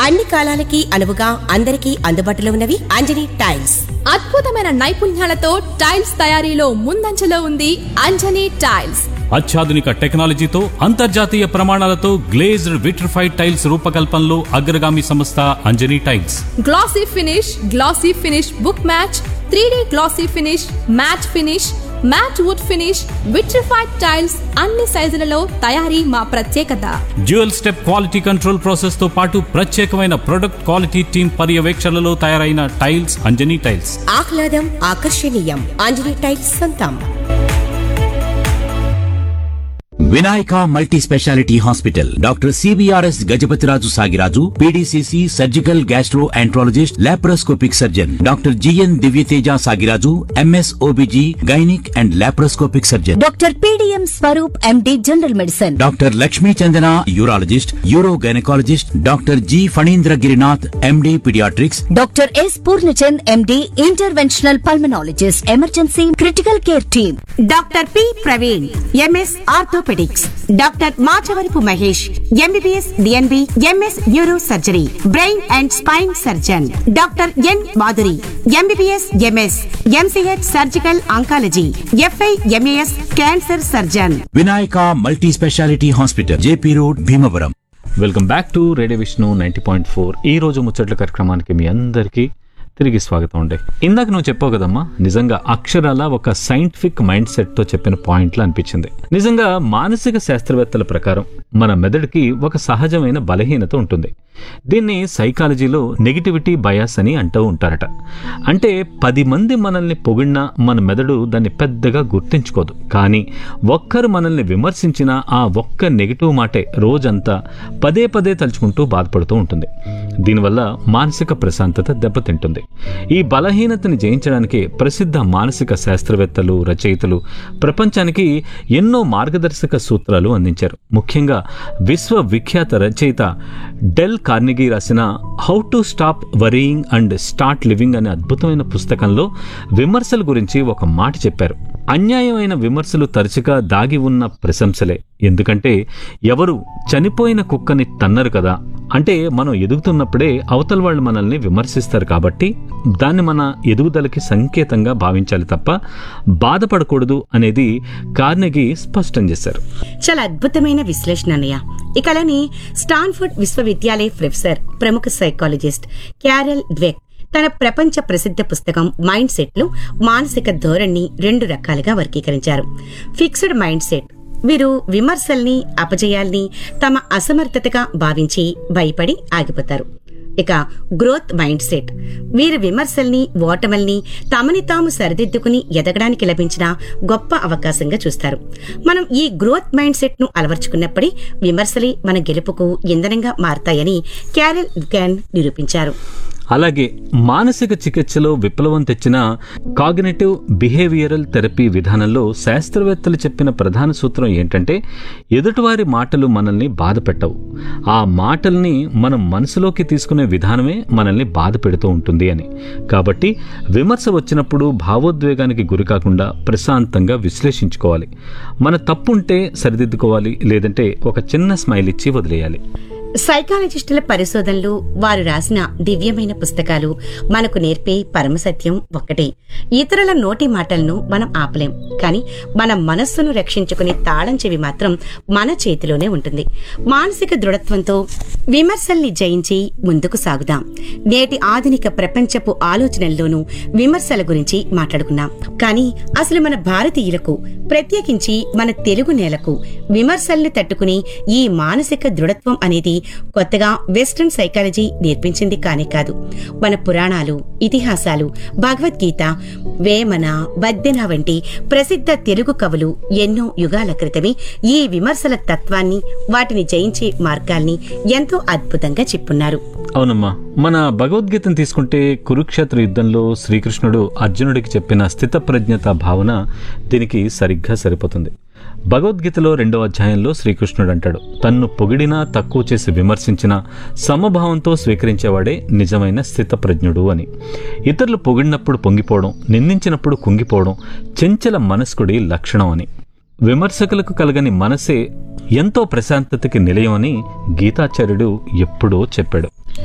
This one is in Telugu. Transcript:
అన్ని కాలాలకి అనువుగా అందరికీ అందుబాటులో ఉన్నవి అంజనీ టైల్స్ అద్భుతమైన నైపుణ్యాలతో టైల్స్ తయారీలో ముందంజలో ఉంది అంజనీ టైల్స్ అత్యాధునిక టెక్నాలజీతో అంతర్జాతీయ ప్రమాణాలతో గ్లేజ్డ్ విట్రిఫైడ్ టైల్స్ రూపకల్పనలో అగ్రగామి సంస్థ Anjani tiles glossy finish glossy finish book match three glossy finish matt finish matt wood finish vitrified tiles అన్ని సైజులలో తయారీ మా ప్రత్యేకత dual step quality control process తో పాటు ప్రత్యేకమైన ప్రొడక్ట్ క్వాలిటీ టీమ్ పర్యవేక్షణలో తయారైన టైల్స్ అంజనీ టైల్స్ ఆహ్లాదం ఆకర్షణీయం అంజనీ టైల్స్ సొంతం Vinayaka multi speciality hospital doctor CBRS Gajapathiraju Sagiraju PDCC surgical gastroenterologist laparoscopic surgeon doctor GN Divyateja Sagiraju MS OBG gynaec and laparoscopic surgeon doctor PDM Swaroop MD general medicine doctor Lakshmi Chandana urologist uro gynaecologist doctor G Phanindra Girinath MD paediatrics doctor S Purnachand MD interventional pulmonologist emergency critical care team doctor P Praveen MS orthopaedics doctor Machavarapu Mahesh MBBS DNB MS neuro surgery brain and spine surgeon doctor N Madhuri MBBS MS MCH surgical oncology FI MAS cancer surgeon Vinayaka multi speciality hospital JP road Bhimavaram welcome back to radio Vishnu ninety point four ఈ రోజు ముచ్చట్ల కార్యక్రమానికి మీ అందరికీ తిరిగి స్వాగతం అండి ఇందాక నువ్వు చెప్పావు కదమ్మా నిజంగా అక్షరాల ఒక సైంటిఫిక్ మైండ్ సెట్ తో చెప్పిన పాయింట్లు అనిపించింది నిజంగా మానసిక శాస్త్రవేత్తల ప్రకారం మన మెదడుకి ఒక సహజమైన బలహీనత ఉంటుంది దీన్ని సైకాలజీలో నెగిటివిటీ బయాస్ అని అంటూ ఉంటారట అంటే పది మంది మనల్ని పొగిడినా మన మెదడు దాన్ని పెద్దగా గుర్తించుకోదు కానీ ఒక్కరు మనల్ని విమర్శించిన ఆ ఒక్క నెగిటివ్ మాటే రోజంతా పదే పదే తలుచుకుంటూ బాధపడుతూ ఉంటుంది దీనివల్ల మానసిక ప్రశాంతత దెబ్బతింటుంది ఈ బలహీనతని జయించడానికి ప్రసిద్ధ మానసిక శాస్త్రవేత్తలు రచయితలు ప్రపంచానికి ఎన్నో మార్గదర్శక సూత్రాలు అందించారు ముఖ్యంగా విశ్వవిఖ్యాత రచయిత డెల్ కార్నిగీ రాసిన how to stop worrying and start living అనే అద్భుతమైన పుస్తకంలో విమర్శల గురించి ఒక మాట చెప్పారు అన్యాయమైన విమర్శలు తరచుగా దాగి ఉన్న ప్రశంసలే ఎందుకంటే ఎవరు చనిపోయిన కుక్కని తన్నరు కదా అంటే మనం ఎదుగుతున్నప్పుడే అవతల వాళ్ళు మనల్ని విమర్శిస్తారు కాబట్టి దాన్ని మన ఎదుగుదలకి సంకేతంగా భావించాలి తప్ప బాధపడకూడదు అనేది కార్నెగీ స్పష్టం చేశారు చాలా అద్భుతమైన విశ్లేషణ అన్నయ్య ఇకలని స్టాన్ఫర్డ్ విశ్వవిద్యాలయ ప్రొఫెసర్ ప్రముఖ సైకాలజిస్ట్ క్యారెల్ ద్వెక్ తన ప్రపంచ ప్రసిద్ధ పుస్తకం మైండ్ సెట్ లో మానసిక ధోరణి రెండు రకాలుగా వర్గీకరించారు ఫిక్స్డ్ మైండ్ సెట్ వీరు విమర్శల్ని అపజయాల్ని తమ అసమర్థతగా భావించి భయపడి ఆగిపోతారు ఇక గ్రోత్ మైండ్ సెట్ వీరి విమర్శల్ని ఓటమల్ని తమని తాము సరిదిద్దుకుని ఎదగడానికి లభించిన గొప్ప అవకాశంగా చూస్తారు మనం ఈ గ్రోత్ మైండ్ సెట్ ను అలవర్చుకున్నప్పుడే విమర్శలే మన గెలుపుకు ఇంధనంగా మారతాయని క్యారెల్ గ్యాన్ నిరూపించారు అలాగే మానసిక చికిత్సలో విప్లవం తెచ్చిన కాగ్నేటివ్ బిహేవియరల్ థెరపీ విధానంలో శాస్త్రవేత్తలు చెప్పిన ప్రధాన సూత్రం ఏంటంటే ఎదుటివారి మాటలు మనల్ని బాధ పెట్టవు ఆ మాటల్ని మనం మనసులోకి తీసుకునే విధానమే మనల్ని బాధ పెడుతూ ఉంటుంది అని కాబట్టి విమర్శ వచ్చినప్పుడు భావోద్వేగానికి గురి కాకుండా ప్రశాంతంగా విశ్లేషించుకోవాలి మన తప్పుంటే సరిదిద్దుకోవాలి లేదంటే ఒక చిన్న స్మైల్ ఇచ్చి వదిలేయాలి సైకాలజిస్టుల పరిశోధనలు వారు రాసిన దివ్యమైన పుస్తకాలు మనకు నేర్పే పరమసత్యం ఒక్కటే ఇతరుల నోటి మాటలను మనం ఆపలేం కానీ మన మనస్సును రక్షించుకునే తాళం చెవి మాత్రం మన చేతిలోనే ఉంటుంది మానసిక దృఢత్వంతో విమర్శల్ని జయించి ముందుకు సాగుదాం నేటి ఆధునిక ప్రపంచపు ఆలోచనల్లోనూ విమర్శల గురించి మాట్లాడుకున్నాం కానీ అసలు మన భారతీయులకు ప్రత్యేకించి మన తెలుగు నేలకు విమర్శల్ని తట్టుకుని ఈ మానసిక దృఢత్వం అనేది కొత్తగా వెస్ట్రన్ సైకాలజీ నేర్పించింది కానే కాదు మన పురాణాలు ఇతిహాసాలు భగవద్గీత వేమన వద్దెన వంటి ప్రసిద్ధ తెలుగు కవులు ఎన్నో యుగాల క్రితమే ఈ విమర్శల తత్వాన్ని వాటిని జయించే మార్గాల్ని ఎంతో అద్భుతంగా చెప్పున్నారు అవునమ్మా మన భగవద్గీతను తీసుకుంటే కురుక్షేత్ర యుద్ధంలో శ్రీకృష్ణుడు అర్జునుడికి చెప్పిన స్థితప్రజ్ఞత భావన దీనికి సరిగ్గా సరిపోతుంది భగవద్గీతలో రెండో అధ్యాయంలో శ్రీకృష్ణుడు అంటాడు తన్ను పొగిడినా తక్కువ చేసి విమర్శించినా సమభావంతో స్వీకరించేవాడే నిజమైన స్థితప్రజ్ఞుడు అని ఇతరులు పొగిడినప్పుడు పొంగిపోవడం నిందించినప్పుడు కుంగిపోవడం చెంచల మనస్కుడి లక్షణం అని విమర్శకులకు కలగని మనసే ఎంతో ప్రశాంతతకి నిలయమని గీతాచార్యుడు ఎప్పుడో చెప్పాడు